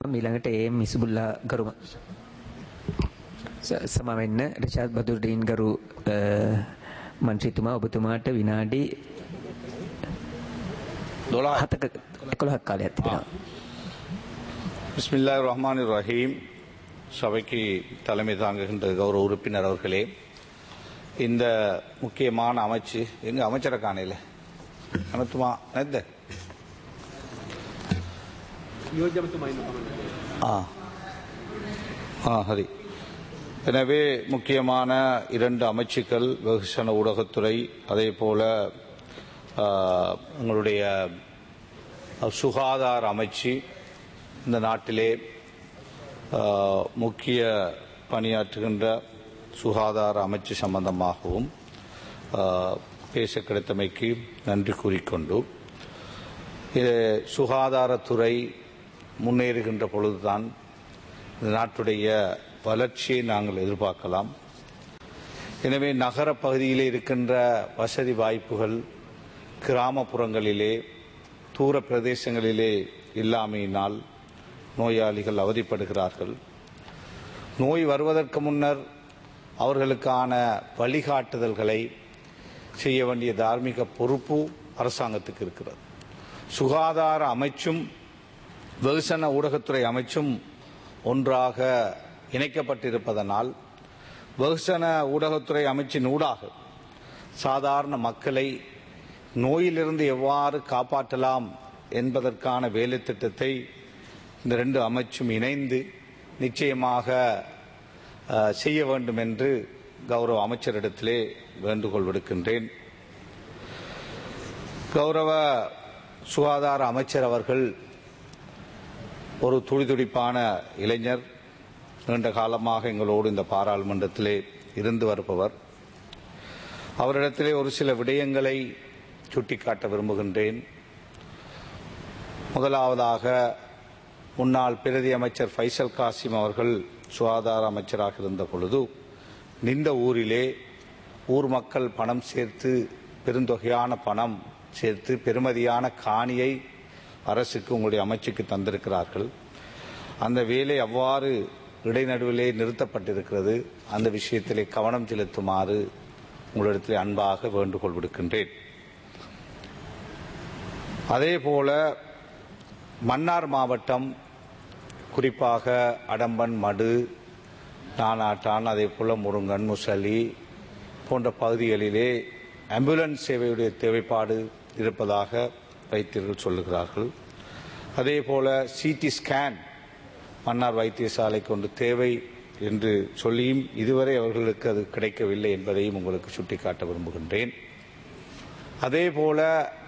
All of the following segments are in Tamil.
ඊළඟට ඒ මිස්බුල්ලා ගරුම ස- සමා වෙන්න රිෂාද් බදුර්ඩීන් ගරු අ, මන්ත්‍රීතුමා ඔබතුමාට විනාඩි දොලා හතක එකොළහක් කාලයක් තිබෙනවා. பிஸ்மில்லாஹ் ரஹ்மான் ரஹீம் சபைக்கு தலைமை தாங்குகின்ற கௌரவ உறுப்பினர் அவர்களே இந்த முக்கியமான அமைச்சு எங்க அமைச்சரை காணையில அனத்துமா නැද්ද ஆ ஆ ஹரி எனவே முக்கியமான இரண்டு அமைச்சுக்கள் வெகுசன ஊடகத்துறை அதே போல ஆ, உங்களுடைய சுகாதார அமைச்சு இந்த நாட்டிலே ஆ, முக்கிய பணியாற்றுகின்ற சுகாதார அமைச்சு சம்பந்தமாகவும் ஆ, பேச கிடைத்தமைக்கு நன்றி கூறிக்கொண்டு இது சுகாதாரத்துறை முன்னேறுகின்ற பொழுதுதான் இந்த நாட்டுடைய வளர்ச்சியை நாங்கள் எதிர்பார்க்கலாம் எனவே நகர பகுதியிலே இருக்கின்ற வசதி வாய்ப்புகள் கிராமப்புறங்களிலே தூர பிரதேசங்களிலே இல்லாமையினால் நோயாளிகள் அவதிப்படுகிறார்கள் நோய் வருவதற்கு முன்னர் அவர்களுக்கான வழிகாட்டுதல்களை செய்ய வேண்டிய தார்மீக பொறுப்பு அரசாங்கத்துக்கு இருக்கிறது சுகாதார அமைச்சும் வெகுசன ஊடகத்துறை அமைச்சும் ஒன்றாக இணைக்கப்பட்டிருப்பதனால் வெகுசன ஊடகத்துறை அமைச்சின் ஊடாக சாதாரண மக்களை நோயிலிருந்து எவ்வாறு காப்பாற்றலாம் என்பதற்கான வேலை திட்டத்தை இந்த ரெண்டு அமைச்சும் இணைந்து நிச்சயமாக அஹ், செய்ய வேண்டும் என்று கௌரவ அமைச்சரிடத்திலே வேண்டுகோள் விடுக்கின்றேன் கௌரவ சுகாதார அமைச்சர் அவர்கள் ஒரு துடிதுடிப்பான இளைஞர் நீண்ட காலமாக எங்களோடு இந்த பாராளுமன்றத்திலே இருந்து வருபவர் அவரிடத்திலே ஒரு சில விடயங்களை சுட்டிக்காட்ட விரும்புகின்றேன் முதலாவதாக முன்னாள் பிரதி அமைச்சர் ஃபைசல் காசிம் அவர்கள் சுகாதார அமைச்சராக இருந்த பொழுது நின்ற ஊரிலே ஊர் மக்கள் பணம் சேர்த்து பெருந்தொகையான பணம் சேர்த்து பெருமதியான காணியை அரசுக்கு உங்களுடைய அமைச்சுக்கு தந்திருக்கிறார்கள் அந்த வேலை அவ்வாறு இடைநடுவிலே நிறுத்தப்பட்டிருக்கிறது அந்த விஷயத்திலே கவனம் செலுத்துமாறு உங்களிடத்திலே அன்பாக வேண்டுகோள் விடுக்கின்றேன் அதே போல மன்னார் மாவட்டம் குறிப்பாக அடம்பன் மடு நானாட்டான் அதே போல முருங்கன் முசலி போன்ற பகுதிகளிலே ஆம்புலன்ஸ் சேவையுடைய தேவைப்பாடு இருப்பதாக வைத்தியர்கள் சொல்லுகிறார்கள் அதே போல சிடி ஸ்கேன் மன்னார் வைத்தியசாலை கொண்டு தேவை என்று சொல்லியும் இதுவரை அவர்களுக்கு அது கிடைக்கவில்லை என்பதையும் உங்களுக்கு சுட்டிக்காட்ட விரும்புகின்றேன் அதே போல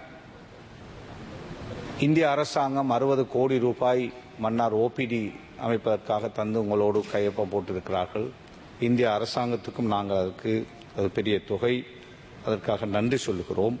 இந்திய அரசாங்கம் அறுபது கோடி ரூபாய் மன்னார் ஓபிடி அமைப்பதற்காக தந்து உங்களோடு கையொப்பம் போட்டிருக்கிறார்கள் இந்திய அரசாங்கத்துக்கும் நாங்கள் அதற்கு அது பெரிய தொகை அதற்காக நன்றி சொல்லுகிறோம்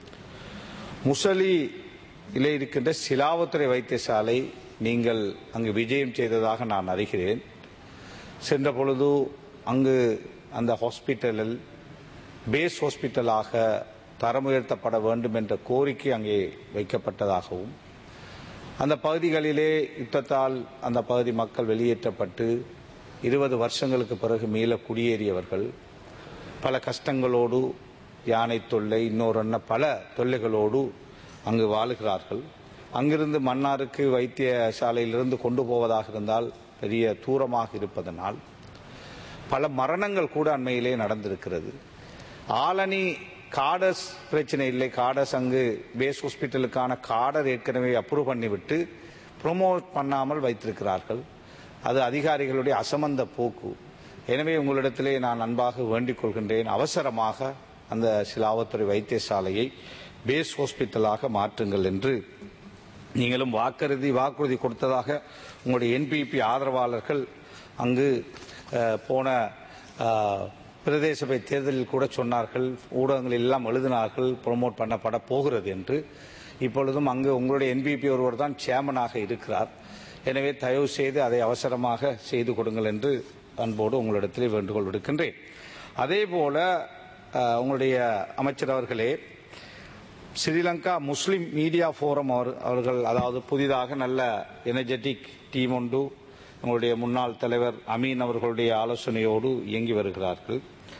முசலியிலே இருக்கின்ற சிலாவத்துறை வைத்தியசாலை நீங்கள் அங்கு விஜயம் செய்ததாக நான் அறிகிறேன் சென்ற பொழுது அங்கு அந்த ஹாஸ்பிட்டலில் பேஸ் ஹாஸ்பிட்டலாக தரம் உயர்த்தப்பட வேண்டும் என்ற கோரிக்கை அங்கே வைக்கப்பட்டதாகவும் அந்த பகுதிகளிலே யுத்தத்தால் அந்த பகுதி மக்கள் வெளியேற்றப்பட்டு இருபது வருஷங்களுக்கு பிறகு மீள குடியேறியவர்கள் பல கஷ்டங்களோடு யானை தொல்லை இன்னொரு பல தொல்லைகளோடு அங்கு வாழுகிறார்கள் அங்கிருந்து மன்னாருக்கு வைத்தியசாலையிலிருந்து கொண்டு போவதாக இருந்தால் பெரிய தூரமாக இருப்பதனால் பல மரணங்கள் கூட அண்மையிலே நடந்திருக்கிறது ஆலனி காடஸ் பிரச்சனை இல்லை காடஸ் அங்கு பேஸ் ஹாஸ்பிட்டலுக்கான காடர் ஏற்கனவே அப்ரூவ் பண்ணிவிட்டு ப்ரொமோட் பண்ணாமல் வைத்திருக்கிறார்கள் அது அதிகாரிகளுடைய அசமந்த போக்கு எனவே உங்களிடத்திலே நான் அன்பாக வேண்டிக் கொள்கின்றேன் அவசரமாக அந்த சிலாவத்துறை வைத்தியசாலையை பேஸ் ஹாஸ்பிட்டலாக மாற்றுங்கள் என்று நீங்களும் வாக்குறுதி வாக்குறுதி கொடுத்ததாக உங்களுடைய என்பிபி ஆதரவாளர்கள் அங்கு அஹ், போன அஹ், பிரதேச சபை தேர்தலில் கூட சொன்னார்கள் ஊடகங்கள் எல்லாம் எழுதினார்கள் ப்ரொமோட் பண்ணப்பட போகிறது என்று இப்பொழுதும் அங்கு உங்களுடைய என்பிபி ஒருவர் தான் சேர்மனாக இருக்கிறார் எனவே தயவு செய்து அதை அவசரமாக செய்து கொடுங்கள் என்று அன்போடு உங்களிடத்திலே வேண்டுகோள் விடுக்கின்றேன் அதே போல அஹ், உங்களுடைய அமைச்சர் அவர்களே ஸ்ரீலங்கா முஸ்லிம் மீடியா ஃபோரம் அவர் அவர்கள் அதாவது புதிதாக நல்ல எனர்ஜெட்டிக் டீம் ஒன்று உங்களுடைய முன்னாள் தலைவர் அமீன் அவர்களுடைய ஆலோசனையோடு இயங்கி வருகிறார்கள்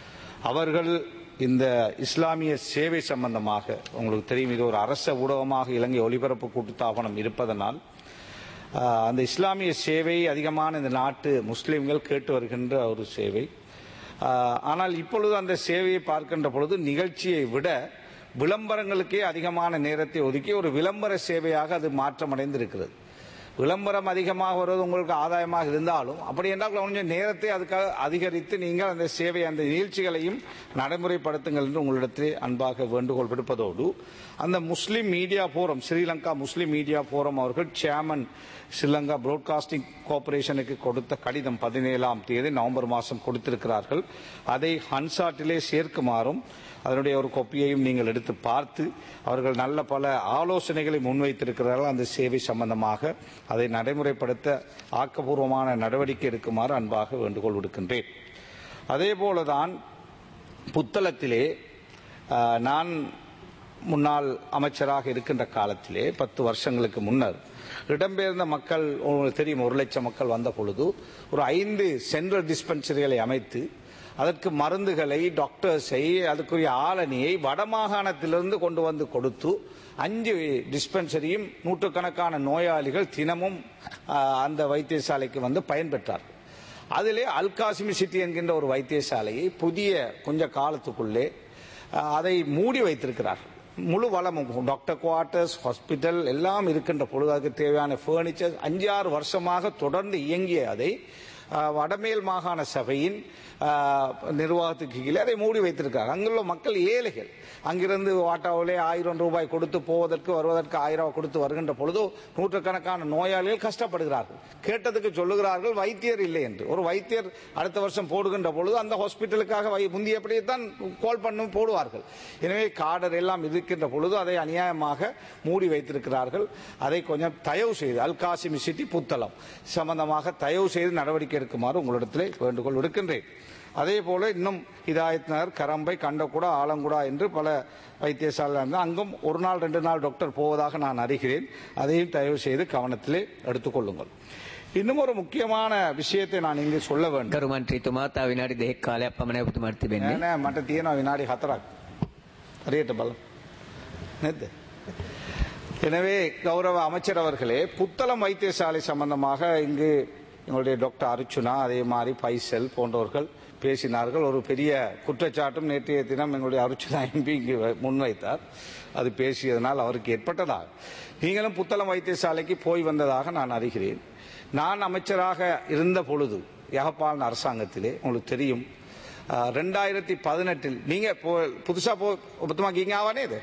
அவர்கள் இந்த இஸ்லாமிய சேவை சம்பந்தமாக உங்களுக்கு தெரியும் இது ஒரு அரச ஊடகமாக இலங்கை ஒலிபரப்பு கூட்டுத்தாபனம் இருப்பதனால் ஆஹ், அந்த இஸ்லாமிய சேவை அதிகமான இந்த நாட்டு முஸ்லிம்கள் கேட்டு வருகின்ற ஒரு சேவை ஆஹ், ஆனால் இப்பொழுது அந்த சேவையை பார்க்கின்ற பொழுது நிகழ்ச்சியை விட விளம்பரங்களுக்கே அதிகமான நேரத்தை ஒதுக்கி ஒரு விளம்பர சேவையாக அது மாற்றமடைந்திருக்கிறது விளம்பரம் அதிகமாக வருவது உங்களுக்கு ஆதாயமாக இருந்தாலும் அப்படி என்றால் கொஞ்சம் நேரத்தை அதுக்காக அதிகரித்து நீங்கள் அந்த சேவை அந்த நிகழ்ச்சிகளையும் நடைமுறைப்படுத்துங்கள் என்று உங்களிடத்தில் அன்பாக வேண்டுகோள் விடுப்பதோடு அந்த Muslim media forum Sri Lanka Muslim media forum அவர்கள் சேர்மன் ஸ்ரீலங்கா புரோட்காஸ்டிங் கோர்பரேஷனுக்கு கொடுத்த கடிதம் பதினேழாம் தேதி நவம்பர் மாதம் கொடுத்திருக்கிறார்கள் அதை ஹன்சாட்டிலே சேர்க்குமாறும் அதனுடைய ஒரு கொப்பியையும் நீங்கள் எடுத்து பார்த்து அவர்கள் நல்ல பல ஆலோசனைகளை முன்வைத்திருக்கிறார்கள் அந்த சேவை சம்பந்தமாக அதை நடைமுறைப்படுத்த ஆக்கப்பூர்வமான நடவடிக்கை எடுக்குமாறு அன்பாக வேண்டுகோள் விடுக்கின்றேன் அதே போலதான் புத்தளத்திலே ஆஹ், நான் முன்னாள் அமைச்சராக இருக்கின்ற காலத்திலே பத்து வருஷங்களுக்கு முன்னர் இடம்பெயர்ந்த மக்கள் உங்களுக்கு தெரியும் ஒரு லட்சம் மக்கள் வந்த பொழுது ஒரு ஐந்து சென்ட்ரல் டிஸ்பென்சரிகளை அமைத்து அதற்கு மருந்துகளை டாக்டர்ஸை அதுக்குரிய ஆளணியை வடமாகாணத்திலிருந்து கொண்டு வந்து கொடுத்து அஞ்சு டிஸ்பென்சரியும் நூற்றுக்கணக்கான நோயாளிகள் தினமும் ஆஹ், அந்த வைத்தியசாலைக்கு வந்து பயன்பெற்றார்கள் அதிலே அல்காசிமி சிட்டி என்கின்ற ஒரு வைத்தியசாலையை புதிய கொஞ்ச காலத்துக்குள்ளே அஹ், அதை மூடி வைத்திருக்கிறார் முழு வளமும் டாக்டர் குவார்ட்டர்ஸ் ஹாஸ்பிட்டல் எல்லாம் இருக்கின்ற பொழுது அதுக்கு தேவையான ஃபர்னிச்சர் அஞ்சு ஆறு வருஷமாக தொடர்ந்து இயங்கிய அதை அஹ், வடமேல் மாகாண சபையின் அஹ், நிர்வாகத்துக்கு கீழே அதை மூடி வைத்திருக்கிறார் அங்குள்ள மக்கள் ஏழைகள் அங்கிருந்து வாட்டாவிலே ஆயிரம் ரூபாய் கொடுத்து போவதற்கு வருவதற்கு ஆயிரம் ரூபாய் கொடுத்து வருகின்ற பொழுது நூற்றுக்கணக்கான நோயாளிகள் கஷ்டப்படுகிறார்கள் கேட்டதுக்கு சொல்லுகிறார்கள் வைத்தியர் இல்லை என்று ஒரு வைத்தியர் அடுத்த வருஷம் போடுகின்ற பொழுது அந்த ஹாஸ்பிட்டலுக்காக வை- முந்தியபடியே தான் கால் பண்ணி போடுவார்கள் எனவே காடர் எல்லாம் இருக்கின்ற பொழுது அதை அநியாயமாக மூடி வைத்திருக்கிறார்கள் அதை கொஞ்சம் தயவு செய்து அல்காசிமி சிட்டி புத்தளம் சம்பந்தமாக தயவு செய்து நடவடிக்கை எடுக்குமாறு உங்களிடத்திலே வேண்டுகோள் விடுக்கின்றேன் அதே போல இன்னும் ஹிதாயத் நகர் கரம்பை கண்டகுடா ஆலங்குடா என்று பல வைத்தியசாலை இருந்தால் அங்கும் ஒரு நாள் ரெண்டு நாள் டாக்டர் போவதாக நான் அறிகிறேன் அதையும் தயவு செய்து கவனத்திலே எடுத்துக்கொள்ளுங்கள் இன்னும் ஒரு முக்கியமான விஷயத்தை நான் இங்கே சொல்ல வேண்டும் ගරු මන්ත්‍රීතුමා තව විනාඩි දෙකක් කාලයක් පමණ ඔබතුමාට තිබෙන්නේ. නෑ නෑ මට තියෙනවා විනාඩි හතරක් හරියට බලමු නැද්ද எனவே கௌரவ அமைச்சர் அவர்களே புத்தளம் வைத்தியசாலை சம்பந்தமாக இங்கு எங்களுடைய டாக்டர் அர்ச்சுனா அதே மாதிரி பைசல் போன்றவர்கள் பேசினார்கள் ஒரு பெரிய குற்றச்சாட்டும் நேற்றைய தினம் எங்களுடைய அர்ச்சுனா எம்பி இங்கு முன்வைத்தார் அது பேசியதனால் அவருக்கு ஏற்பட்டதாக நீங்களும் புத்தளம் வைத்தியசாலைக்கு போய் வந்ததாக நான் அறிகிறேன் நான் அமைச்சராக இருந்த பொழுது யாழ்ப்பாண அரசாங்கத்திலே உங்களுக்கு தெரியும் அஹ், ரெண்டாயிரத்தி பதினெட்டில் நீங்க போ- புதுசா போ ஒබතුමා ගිහින් ආවා නේද?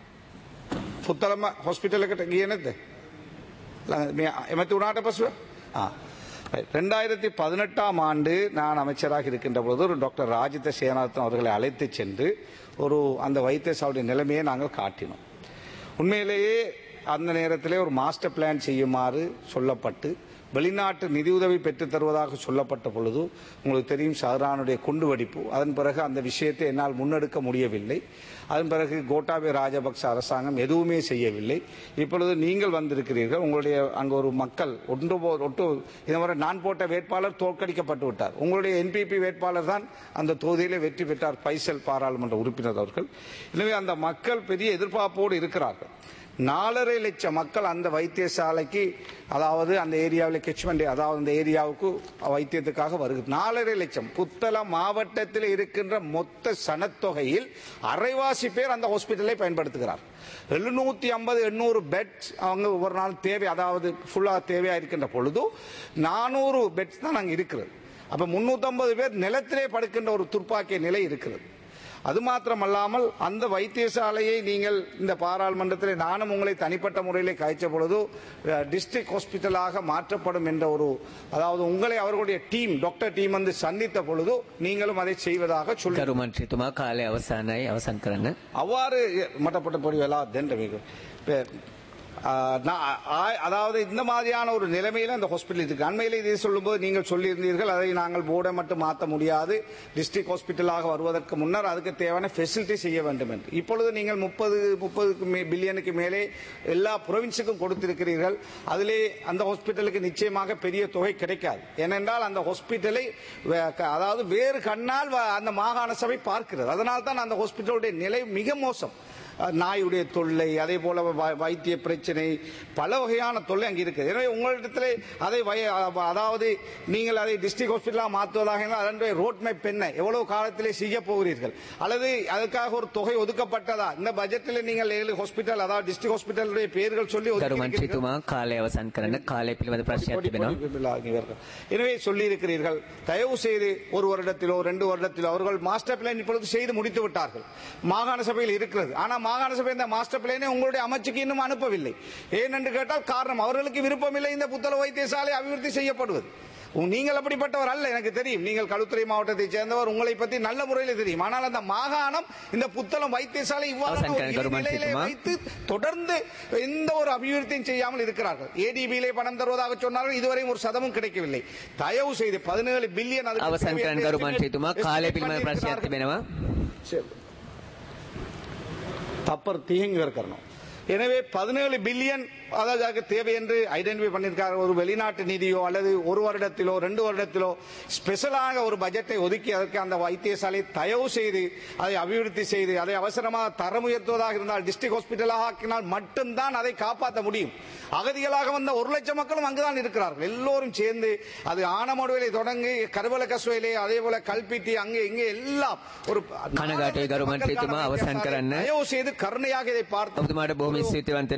පුත්තලම හොස්පිටල් එකට ගියේ නැද්ද? ළඟ- මේ එමෙති වුණාට පසුව? ஆ. ரெண்டாயிரத்தி பதினெட்டாம் ஆண்டு நான் அமைச்சராக இருக்கின்ற பொழுது ஒரு டாக்டர் ராஜித சேனாரத்னம் அவர்களை அழைத்து சென்று ஒரு அந்த வைத்தியசாலையுடைய நிலைமையை நாங்கள் காட்டினோம் உண்மையிலேயே அந்த நேரத்திலே ஒரு மாஸ்டர் பிளான் செய்யுமாறு சொல்லப்பட்டு வெளிநாட்டு நிதியுதவி பெற்றுத் தருவதாக சொல்லப்பட்ட பொழுது உங்களுக்கு தெரியும் ஷஹரானுடைய குண்டு வெடிப்பு அதன் பிறகு அந்த விஷயத்தை என்னால் முன்னெடுக்க முடியவில்லை அதன் பிறகு கோட்டாபே ராஜபக்ச அரசாங்கம் எதுவுமே செய்யவில்லை இப்பொழுது நீங்கள் வந்திருக்கிறீர்கள் உங்களுடைய அங்கு ஒரு மக்கள் ஒன்று போ- ஒட்டு இதுவரை நான் போட்ட வேட்பாளர் தோற்கடிக்கப்பட்டு விட்டார் உங்களுடைய என்பிபி வேட்பாளர் தான் அந்த தொகுதியிலே வெற்றி பெற்றார் பைசல் பாராளுமன்ற உறுப்பினர் அவர்கள் எனவே அந்த மக்கள் பெரிய எதிர்பார்ப்போடு இருக்கிறார்கள் நாலரை லட்சம் மக்கள் அந்த வைத்தியசாலைக்கு அதாவது அந்த ஏரியாவில் கெச்மெண்ட் அதாவது அந்த ஏரியாவுக்கு வைத்தியத்துக்காக வருகிறது நாலரை லட்சம் புத்தளம் மாவட்டத்தில் இருக்கின்ற மொத்த சனத்தொகையில் அரைவாசி பேர் அந்த ஹாஸ்பிட்டலை பயன்படுத்துகிறார் எழுநூத்தி ஐம்பது எண்ணூறு பெட்ஸ் அவங்க ஒவ்வொரு நாள் தேவை அதாவது ஃபுல்லா தேவையா இருக்கின்ற பொழுது நானூறு பெட்ஸ் தான் அங்க இருக்கிறது அப்ப முன்னூத்தி பேர் நிலத்திலே படுக்கின்ற ஒரு துர்ப்பாக்கிய நிலை இருக்கிறது அது மாத்திரமல்லாமல் அந்த வைத்தியசாலையை நீங்கள் இந்த பாராளுமன்றத்தில் நானும் உங்களை தனிப்பட்ட முறையிலே காய்ச்ச பொழுது டிஸ்ட்ரிக்ட் ஹாஸ்பிட்டலாக மாற்றப்படும் என்ற ஒரு அதாவது உங்களை அவர்களுடைய டீம் டாக்டர் டீம் வந்து சந்தித்த பொழுது நீங்களும் அதை செய்வதாக சொல்லி ගරු මන්ත්‍රීතුමා කාලය අවසානයි අවසන් කරන්න. அவ்வாறு மட்டப்பட்ட பொடி வேலா தென்ற மிக ஆஹ், நான் ஆ- அதாவது இந்த மாதிரியான ஒரு நிலைமையில அந்த ஹாஸ்பிட்டல் இருக்கு அண்மையில இதை சொல்லும்போது நீங்கள் சொல்லியிருந்தீர்கள் அதை நாங்கள் போர்டை மட்டும் மாற்ற முடியாது டிஸ்ட்ரிக்ட் ஹாஸ்பிட்டலாக வருவதற்கு முன்னர் அதுக்கு தேவையான ஃபெசிலிட்டி செய்ய வேண்டும் என்று இப்பொழுது நீங்கள் முப்பது முப்பதுக்கு மே பில்லியனுக்கு மேலே எல்லா ப்ரொவின்ஸுக்கும் கொடுத்திருக்கிறீர்கள் அதிலே அந்த ஹாஸ்பிட்டலுக்கு நிச்சயமாக பெரிய தொகை கிடைக்காது ஏனென்றால் அந்த ஹாஸ்பிட்டலை வே- க- அதாவது வேறு கண்ணால் வ- அந்த மாகாண சபை பார்க்கிறது அதனால் தான் அந்த ஹாஸ்பிட்டலுடைய நிலை மிக மோசம் அஹ் நாயுடைய தொல்லை அதே போல வ- வைத்திய பிரச்சனை பல வகையான தொல்லை அங்கே இருக்குது எனவே உங்களிடத்தில் அதை வய- அதாவது நீங்கள் அதை டிஸ்ட்ரிக்ட் ஹாஸ்பிட்டலாக மாற்றுவதாக இருந்தால் அதனுடைய ரோட் மேப் என்ன எவ்வளவு காலத்திலே செய்ய போகிறீர்கள் அல்லது அதுக்காக ஒரு தொகை ஒதுக்கப்பட்டதா இந்த பட்ஜெட்டில் நீங்கள் ஏழு ஹாஸ்பிட்டல் அதாவது டிஸ்ட்ரிக்ட் ஹாஸ்பிட்டலுடைய பெயர்கள் சொல்லி ගරු ஒதுக்கியிருக்கிறீர்கள். මන්ත්‍රීතුමා කාලය අවසන් කරන්න කාලය පිළිබඳ ප්‍රශ්නයක් கோடி, තිබෙනවා. கோடி பில்லாகியவர்கள். எனவே சொல்லி இருக்கிறீர்கள் தயவு செய்து ஒரு வருடத்திலோ ரெண்டு வருடத்திலோ அவர்கள் மாஸ்டர் பிளான் இப்பொழுது செய்து முடித்து விட்டார்கள் மாகாண சபையில் இருக்கிறது ஆனா மாகாண சபை இந்த மாஸ்டர் பிளானை உங்களுடைய அமைச்சுக்கு இன்னும் அனுப்பவில்லை ஏனென்று கேட்டால் காரணம் அவர்களுக்கு விருப்பமில்லை இந்த புத்தள வைத்தியசாலை அபிவிருத்தி செய்யப்படுவது உ- நீங்கள் அப்படிப்பட்டவர் அல்ல எனக்கு தெரியும் நீங்கள் களுத்துறை மாவட்டத்தை சேர்ந்தவர் உங்களை பற்றி நல்ல முறையில் தெரியும் ஆனால் அந்த மாகாணம் இந்த புத்தளம் வைத்தியசாலை இவ்வாறான அவசான் ஒரு கருமான் நிலையிலே சீத்துமா. வைத்து தொடர்ந்து எந்த ஒரு அபிவிருத்தியும் செய்யாமல் இருக்கிறார்கள் ஏடிபியிலே பணம் தருவதாக சொன்னார்கள் இதுவரையும் ஒரு சதமும் கிடைக்கவில்லை தயவு செய்து பதினேழு பில்லியன் அதுக்கு අවසන් தேவை කරන්න என்று ගරු estimate- මන්ත්‍රීතුමා කාලය estimate පිළිබඳ ප්‍රශ්නයක් பண்ணியிருக்கிறார்கள். තිබෙනවා. சரி. தப்பர் தீங்க இருக்கணும் எனவே பதினேழு பில்லியன் அதாவது அதுக்கு தேவை என்று ஐடென்டிஃபை பண்ணியிருக்காங்க ஒரு வெளிநாட்டு நிதியோ அல்லது ஒரு வருடத்திலோ ரெண்டு வருடத்திலோ ஸ்பெஷலாக ஒரு பட்ஜெட்டை ஒதுக்கி அதற்கு அந்த வைத்தியசாலை தயவு செய்து அதை அபிவிருத்தி செய்து அதை அவசரமாக தரம் உயர்த்துவதாக இருந்தால் டிஸ்ட்ரிக்ட் ஹாஸ்பிட்டலாக ஆக்கினால் மட்டும்தான் அதை காப்பாற்ற முடியும் அகதிகளாக வந்த ஒரு லட்சம் மக்களும் அங்குதான் இருக்கிறார்கள் எல்லோரும் சேர்ந்து அது ஆனமடுவிலை தொடங்கி கருவல கசுவையிலே அதே போல கல்பிட்டி அங்கே இங்கே எல்லாம் ஒரு கனகாட்டுவை கரு மன்றித்துமா அவசான் கரන්න. தயவு செய்து கருணையாக இதை பார்த்து ඔබතුමාට බොහොම ස්තුතිවන්ත